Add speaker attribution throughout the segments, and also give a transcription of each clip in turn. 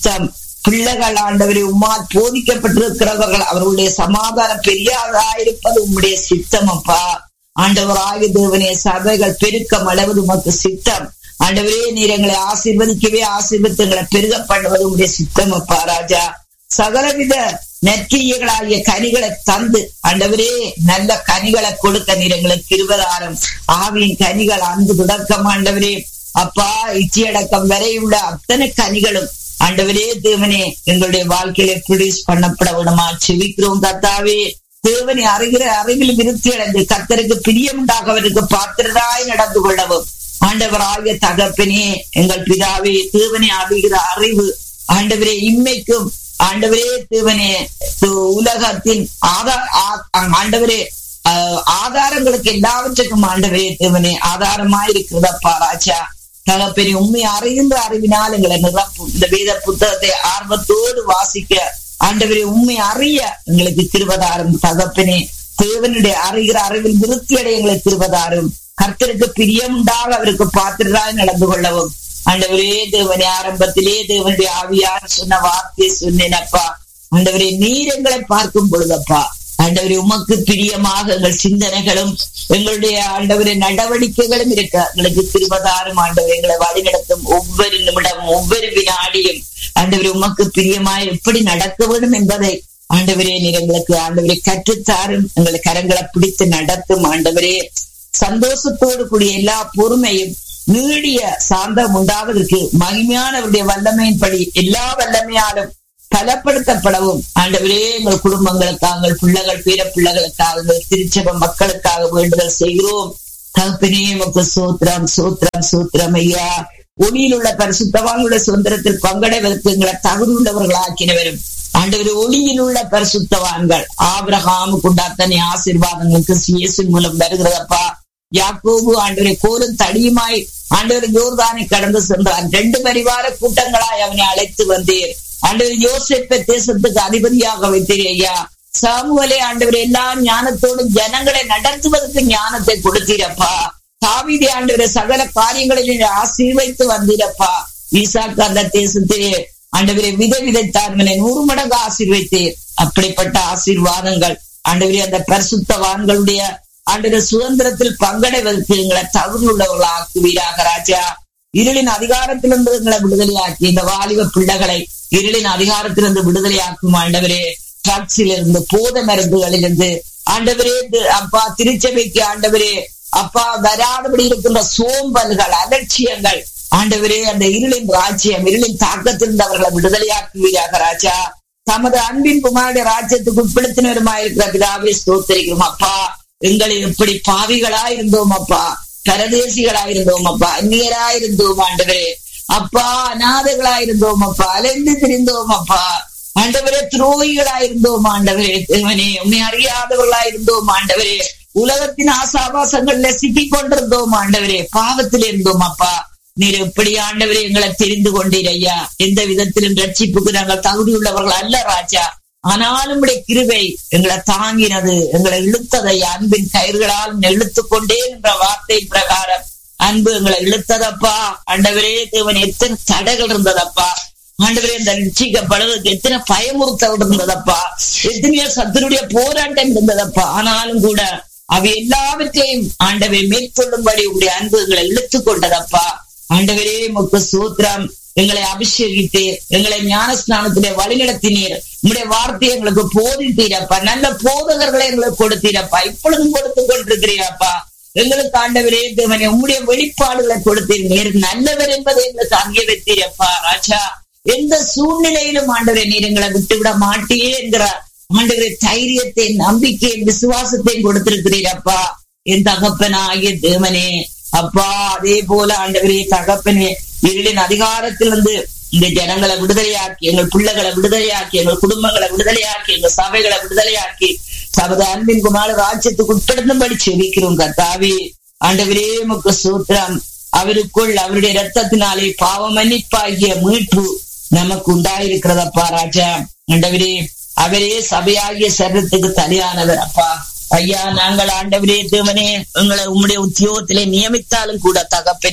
Speaker 1: சித்தம் பிள்ளைகள் ஆண்டவரை உம்மால் போதிக்கப்பட்டிருக்கிறவர்கள் அவர்களுடைய சமாதானம் பெரியாதாயிருப்பது உம்முடைய சித்தம் அப்பா ஆண்டவராய தேவனே சபைகள் பெருக்கம் அளவது உமக்கு சித்தம் ஆண்டவரே நீர் எங்களை ஆசீர்வதிக்கவே ஆசீர்வதித்தங்களை பெருக பண்ணுவது உடைய சித்தம் அப்பா ராஜா சகலவித நெற்றியர்களாகிய கனிகளை தந்து ஆண்டவரே நல்ல கனிகளை கொடுக்க நீர் எங்களுக்கு இருபதாயிரம் ஆவியின் கனிகள் அன்பு தொடக்கம் ஆண்டவரே அப்பா இச்சியடக்கம் வரை உள்ள அத்தனை கனிகளும் ஆண்டவரே தேவனே எங்களுடைய வாழ்க்கையில ப்ரொடியூஸ் பண்ணப்பட விடமா செவிக்கிறோம் கத்தாவே தேவனை அறிகிற அறிவில் விருத்தி அடைந்து கத்தருக்கு பிரியமுண்டாக அவருக்கு பாத்திரராய் நடந்து கொள்ளவும் ஆண்டவராகிய தகப்பனே எங்கள் பிதாவே தேவனை அறிகிற அறிவு ஆண்டவரே இம்மைக்கும் ஆண்டவரே தேவனே உலகத்தின் ஆதார் ஆண்டவரே ஆதாரங்களுக்கு எல்லாவற்றுக்கும் ஆண்டவரே தேவனே ஆதாரமா இருக்கிறதப்பா ராஜா தகப்பெரிய உண்மை அறிகின்ற அறிவினால் எங்களை நிரப்பும் இந்த வேத புத்தகத்தை ஆர்வத்தோடு வாசிக்க ஆண்டவரே உண்மை அறிய எங்களுக்கு திருவதாரும் தகப்பனே தேவனுடைய அறிகிற அறிவில் விருத்தி அடைய எங்களை திருவதாரும் கர்த்தருக்கு பிரியம் உண்டாக அவருக்கு பாத்திரராய் நடந்து கொள்ளவும் ஆண்டவரே தேவனே ஆரம்பத்திலே தேவனுடைய ஆவியார் சொன்ன வார்த்தையை சொன்னேனப்பா ஆண்டவரே நீர் எங்களை பார்க்கும் பொழுதப்பா ஆண்டவரே உமக்கு பிரியமாக எங்கள் சிந்தனைகளும் எங்களுடைய ஆண்டவரே நடவடிக்கைகளும் இருக்க எங்களுக்கு திருவதாரும் ஆண்டவர் எங்களை வழிநடத்தும் ஒவ்வொரு நிமிடமும் ஒவ்வொரு வினாடியும் ஆண்டவரே உமக்கு பிரியமாய் எப்படி நடக்க வேண்டும் என்பதை ஆண்டவரே நீர் எங்களுக்கு ஆண்டவரை கற்றுத்தாரும் எங்களை கரங்களை பிடித்து நடத்தும் ஆண்டவரே சந்தோஷத்தோடு கூடிய எல்லா பொறுமையும் நீடிய சாந்தம் உண்டாவதற்கு மகிமையானவருடைய வல்லமையின்படி எல்லா வல்லமையாலும் பலப்படுத்தப்படவும் ஆண்டவரே எங்கள் குடும்பங்களுக்காக எங்கள் பிள்ளைகள் பேர பிள்ளைகளுக்காக எங்கள் திருச்சபை மக்களுக்காக வேண்டுதல் செய்கிறோம் தகப்பனே உமக்கு சூத்திரம் சூத்திரம் சூத்திரம் ஐயா ஒளியில் உள்ள பரிசுத்தவான்களுடைய சுதந்திரத்தில் பங்கடைவதற்கு எங்களை தகுதியுள்ளவர்கள் ஆக்கினவரும் ஆண்டவர் ஒளியில் உள்ள பரிசுத்தவான்கள் ஆபிரகாமுக்கு உண்டாத்தனை ஆசீர்வாதங்களுக்கு இயேசு மூலம் வருகிறதப்பா யாக்கோபு ஆண்டவரை கோலும் தடியுமாய் ஆண்டவர் யோர்தானை கடந்து சென்றான் ரெண்டு பரிவார கூட்டங்களாய் அவனை அழைத்து வந்தீர் ஆண்டவர் யோசிப்ப தேசத்துக்கு அதிபதியாக வைத்தீர் ஐயா சாமுவலே ஆண்டவர் எல்லா ஞானத்தோடும் ஜனங்களை நடத்துவதற்கு ஞானத்தை கொடுத்தீரப்பா தாவிதி ஆண்டவரை சகல காரியங்களில் ஆசீர்வைத்து வந்தீரப்பா ஈசாக்கு அந்த தேசத்திலே ஆண்டவரை வித விதைத்தார்களை நூறு மடங்கு ஆசீர்வைத்தீர் அப்படிப்பட்ட ஆசீர்வாதங்கள் ஆண்டவரே அந்த பரிசுத்தவான்களுடைய ஆண்டவர் சுதந்திரத்தில் பங்கடைவதற்கு எங்களை தகுதி உள்ளவர்களாக ஆக்குவீராக ராஜா இருளின் அதிகாரத்திலிருந்து எங்களை விடுதலையாக்கி இந்த வாலிப பிள்ளைகளை இருளின் அதிகாரத்திலிருந்து விடுதலையாக்கும் ஆண்டவரே ட்ரக்ஸில் இருந்து போத மருந்துகளிலிருந்து ஆண்டவரே அப்பா திருச்சபைக்கு ஆண்டவரே அப்பா வராதபடி இருக்கின்ற சோம்பல்கள் அலட்சியங்கள் ஆண்டவரே அந்த இருளின் ராஜ்யம் இருளின் தாக்கத்திலிருந்து அவர்களை விடுதலையாக்குவீராக ராஜா தமது அன்பின் குமாருடைய ராஜ்யத்துக்கு உட்படுத்தினருமாயிருக்கிற பிதாவே ஸ்தோத்தரிக்கிறோம் அப்பா எங்களை எப்படி பாவிகளா இருந்தோம் அப்பா பரதேசிகளா இருந்தோம் அப்பா அந்நியரா இருந்தோம் ஆண்டவரே அப்பா அநாதைகளா இருந்தோம் அப்பா அலைந்து திரிந்தோம் அப்பா ஆண்டவரே துரோகிகளா இருந்தோம் ஆண்டவரே தேவனே உண்மை அறியாதவர்களா இருந்தோம் ஆண்டவரே உலகத்தின் ஆசாபாசங்கள்ல சிக்கிக் கொண்டிருந்தோம் ஆண்டவரே பாவத்தில் இருந்தோம் அப்பா நீர் எப்படி ஆண்டவரே எங்களை தெரிந்து கொண்டீர் ஐயா எந்த விதத்திலும் ரட்சிப்புக்கு நாங்கள் தகுதி உள்ளவர்கள் அல்ல ராஜா ஆனாலும் உடைய கிருவை எங்களை தாங்கினது எங்களை இழுத்ததை அன்பின் கயிர்களால் இழுத்து கொண்டே என்ற வார்த்தை பிரகாரம் அன்பு எங்களை இழுத்ததப்பா ஆண்டவரே தேவன் எத்தனை தடைகள் இருந்ததப்பா ஆண்டவரே இந்த ரட்சிக்கப்படுவதற்கு எத்தனை பயமுறுத்தல் இருந்ததப்பா எத்தனையோ சத்துருடைய போராட்டம் இருந்ததப்பா ஆனாலும் கூட அவை எல்லாவற்றையும் ஆண்டவை மேற்கொள்ளும்படி உங்களுடைய அன்பு எங்களை இழுத்து கொண்டதப்பா ஆண்டவரே முக்கு சூத்திரம் எங்களை அபிஷேகித்து எங்களை ஞானஸ்நானத்திலே வழிநடத்தினீர் உங்களுடைய வார்த்தையை எங்களுக்கு போதித்தீரப்பா நல்ல போதகர்களை எங்களுக்கு கொடுத்தீரப்பா இப்பொழுதும் கொடுத்து கொண்டிருக்கிறீரப்பா எங்களுக்கு ஆண்டவரே தேவனே உங்களுடைய வெளிப்பாடுகளை கொடுத்தீர் நீர் நல்லவர் என்பதை எங்களுக்கு அங்கே வைத்தீரப்பா ராஜா எந்த சூழ்நிலையிலும் ஆண்டவரை நீர் எங்களை விட்டுவிட மாட்டியே என்கிற ஆண்டவரை தைரியத்தை நம்பிக்கை விசுவாசத்தையும் கொடுத்திருக்கிறீரப்பா என் தகப்பனாகிய தேவனே அப்பா அதே போல ஆண்டவரே தகப்பனே இருளின் அதிகாரத்திலிருந்து இந்த ஜனங்களை விடுதலையாக்கி எங்கள் பிள்ளைகளை விடுதலையாக்கி எங்கள் குடும்பங்களை விடுதலையாக்கி எங்கள் சபைகளை விடுதலையாக்கி சபத அன்பின் குமார ராஜ்யத்துக்கு உட்படுத்தும்படி செவிக்கிறோம் கத்தாவே ஆண்டவரே முக்கு சூத்திரம் அவருக்குள் அவருடைய ரத்தத்தினாலே பாவ மன்னிப்பாகிய மீட்பு நமக்கு உண்டாயிருக்கிறதப்பா ராஜா ஆண்டவரே அவரே சபையாகிய சரீரத்துக்கு தலையானவர் அப்பா ஐயா நாங்கள் ஆண்டவரே தேவனே எங்களை உம்முடைய உத்தியோகத்திலே நியமித்தாலும் கூட தகப்பனே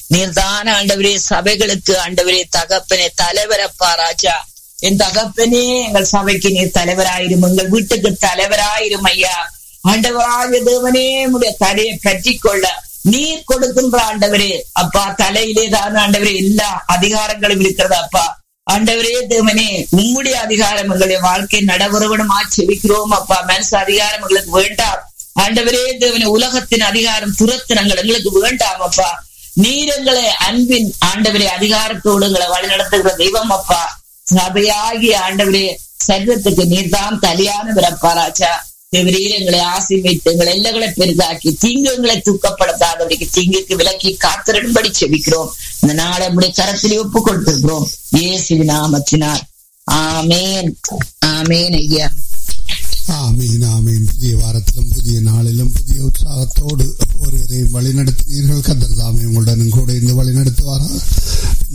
Speaker 1: நீர்தான் ஆண்டவரே சபைகளுக்கு ஆண்டவரே தகப்பனே தலைவரப்பா ராஜா என் தகப்பனே எங்கள் சபைக்கு நீர் தலைவராயிரும் எங்கள் வீட்டுக்கு தலைவராயிரும் ஐயா ஆண்டவராக தேவனே உடைய தலையை பற்றி கொள்ள நீர் கொடுக்கின்ற ஆண்டவரே அப்பா தலையிலே தான் ஆண்டவரே எல்லா அதிகாரங்களும் இருக்கிறது அப்பா ஆண்டவரே தேவனே உம்முடைய அதிகாரம் எங்களுடைய வாழ்க்கை நடவரவனுமா செவிக்கிறோம் அப்பா மனசு அதிகாரம் எங்களுக்கு வேண்டாம் ஆண்டவரே தேவனே உலகத்தின் அதிகாரம் துரத்தினங்கள் எங்களுக்கு வேண்டாம் அப்பா நீர் எங்களை அன்பின் ஆண்டவரே அதிகாரத்தோடு எங்களை வழிநடத்துகிற தெய்வம் அப்பா சபையாகிய ஆண்டவரே சரீரத்துக்கு நீர்தான் தலையானவர் அப்பா ராஜா தேவரீர் எங்களை ஆசீர்வைத்து எங்களை எல்லைகளை பெரிதாக்கி தீங்கு எங்களை தூக்கப்படுத்தாதபடிக்கு தீங்குக்கு விலக்கி காத்திரும்படி செபிக்கிறோம் இந்த நாளை நம்முடைய கரத்திலே ஒப்பு கொடுத்திருக்கிறோம் இயேசுவின் நாமத்தினார் ஆமேன் ஆமேன் ஐயா
Speaker 2: ஆமீன் ஆமீன் புதிய வாரத்திலும் புதிய நாளிலும் புதிய உற்சாகத்தோடு ஒருவரை வழிநடத்தினீர்கள் கந்தர் தாமே உங்களுடன் கூட இருந்து வழிநடத்துவாரா